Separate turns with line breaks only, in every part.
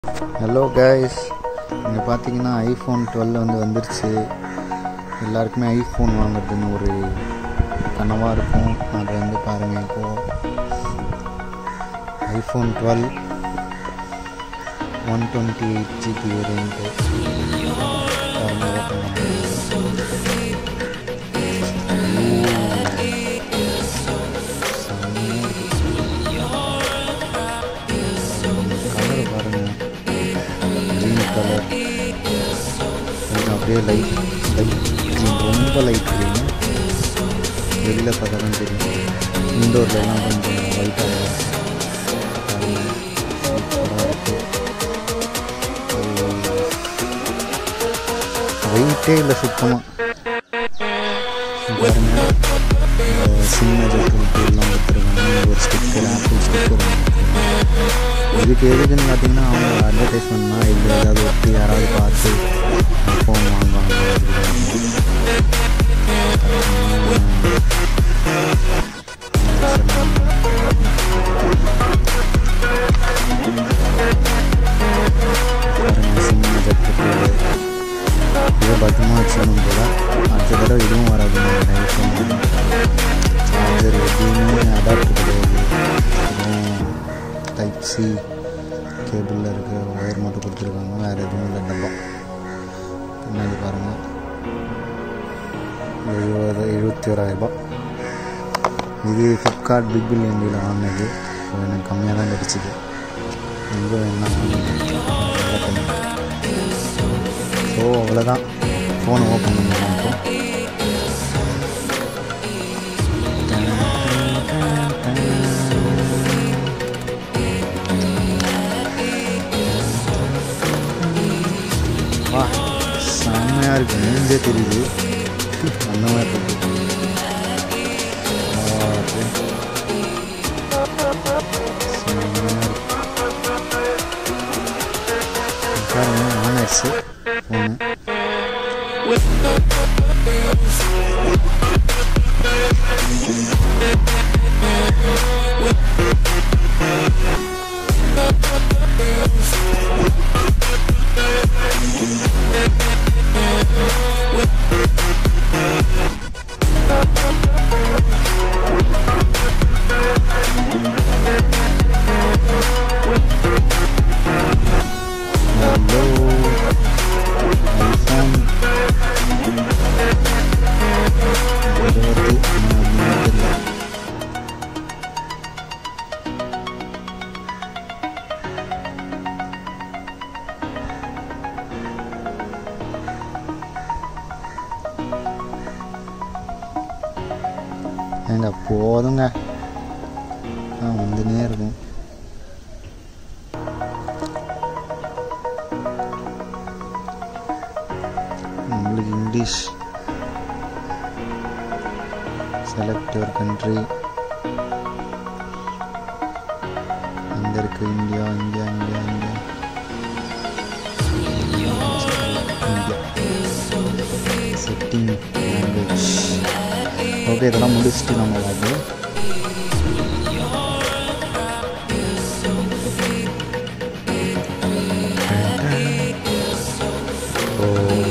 Hello guys இங்கே பார்த்தீங்கன்னா iPhone twelve வந்து வந்துருச்சு எல்லாருக்குமே ஐஃபோன் வாங்குறதுன்னு ஒரு கனவாக இருக்கும் அது வந்து பாருங்கள் இப்போது iPhone twelve one twenty eight GB variant colour பாருங்கள் க்ரீன் கலர் கொஞ்சம் அப்படியே லைட் லைட் க்ரீன் ரொம்ப லைட் க்ரீன் வெளியில் பார்த்தா தான் தெரியும் இண்டோர்லலாம் கொஞ்சம் ஒயிட்டாக சூப்பராக இருக்குது வெயிட்டே இல்லை சுத்தமாக பாருங்க சின்ன ஜெட்டு எல்லாம் கொடுத்துருக்காங்க ஒரு ஸ்டிக்கர் ஆப்பிள் ஸ்டிக்கர் இதுக்கு எதுக்குன்னு பார்த்தீங்கன்னா அவங்க அட்வர்டைஸ்மெண்ட்னா இல்லை ஏதாவது ஒட்டி யாராவது பார்த்து ஃபோன் வாங்குவாங்க பாருங்க சின்ன ஜெட்டு இதை பத்திரமா வச்சுக்கணும் போல அடுத்த தடவை இதுவும் வராது ஐஃபோன் சார்ஜர் எதுவுமே அடாப்டர் கிடையாது டைப் சி கேபிளில் இருக்க ஒயர் மட்டும் கொடுத்துருக்காங்க வேறு எதுவும் இல்லை டப்பா பின்னாடி பாருங்கள் எழுபது எழுபத்தி ஓராயிரரூபா இது ஃப்ளிப்கார்ட் பிக் பில் எண்டியில் வாங்கினது ஸோ எனக்கு கம்மியாக தான் கிடச்சிது எங்கே வேணா ஸோ அவ்வளோதான் ஃபோனை ஓப்பன் பண்ணிடலாம் இப்போ வா செம்மையாக இருக்கு மூஞ்சே தெரியுது அந்த மாதிரி இருக்கு ஆ, அப்படியே. செம்மையா இருக்கு. பாருங்க ஆன் ஆயிடுச்சு ஃபோனு ஹலோ ஐஃபோன் இருபத்தி மூணு ஏங்க போதுங்க ஆ வந்துனே இருக்கும் நம்மளுக்கு இங்கிலீஷ் செலக்ட் யுவர் கண்ட்ரி அங்கே இருக்கு India India India India India setting language okay இதெல்லாம் முடிச்சுட்டு நம்ம வாங்க ஸோ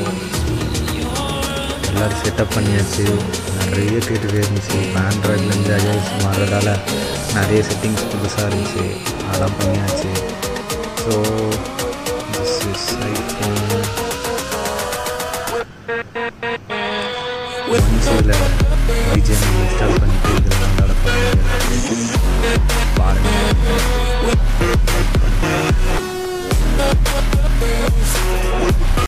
எல்லோரும் செட்டப் பண்ணியாச்சு நிறைய கேட்டுகிட்டே இருந்துச்சு இப்போ ஆண்ட்ராய்ட்லேருந்து ஐஓஎஸ் மாறுறதால நிறைய செட்டிங்ஸ் புதுசாக இருந்துச்சு அதெல்லாம் பண்ணியாச்சு so this is iPhone once இதில் பிஜிஎம் இன்ஸ்டால்